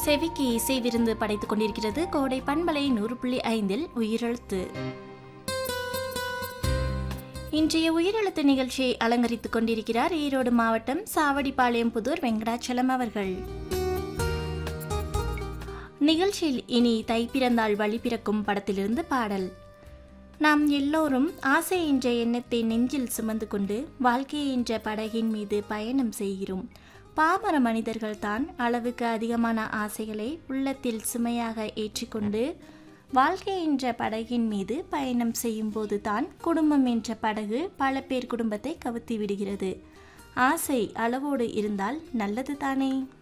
செவிக்கு இசை விருந்து படைத்துக் கொண்டிருக்கிறது கோடை பண்பலை நூறு புள்ளி ஐந்தில் உயிரெழுத்து இன்றைய உயிரெழுத்து நிகழ்ச்சியை அலங்கரித்துக் கொண்டிருக்கிறார் ஈரோடு மாவட்டம் சாவடிப்பாளையம் புதூர் வெங்கடாச்சலம் அவர்கள் நிகழ்ச்சியில் இனி தை பிறந்தால் வழி பிறக்கும் படத்திலிருந்து பாடல் நாம் எல்லோரும் ஆசை என்ற எண்ணத்தை நெஞ்சில் சுமந்து கொண்டு வாழ்க்கை என்ற படகின் மீது பயணம் செய்கிறோம் பாமர மனிதர்கள் தான் அளவுக்கு அதிகமான ஆசைகளை உள்ளத்தில் சுமையாக ஏற்றிக்கொண்டு வாழ்க்கை என்ற படகின் மீது பயணம் செய்யும்போது தான் குடும்பம் என்ற படகு பல பேர் குடும்பத்தை கவுத்தி விடுகிறது ஆசை அளவோடு இருந்தால் நல்லது தானே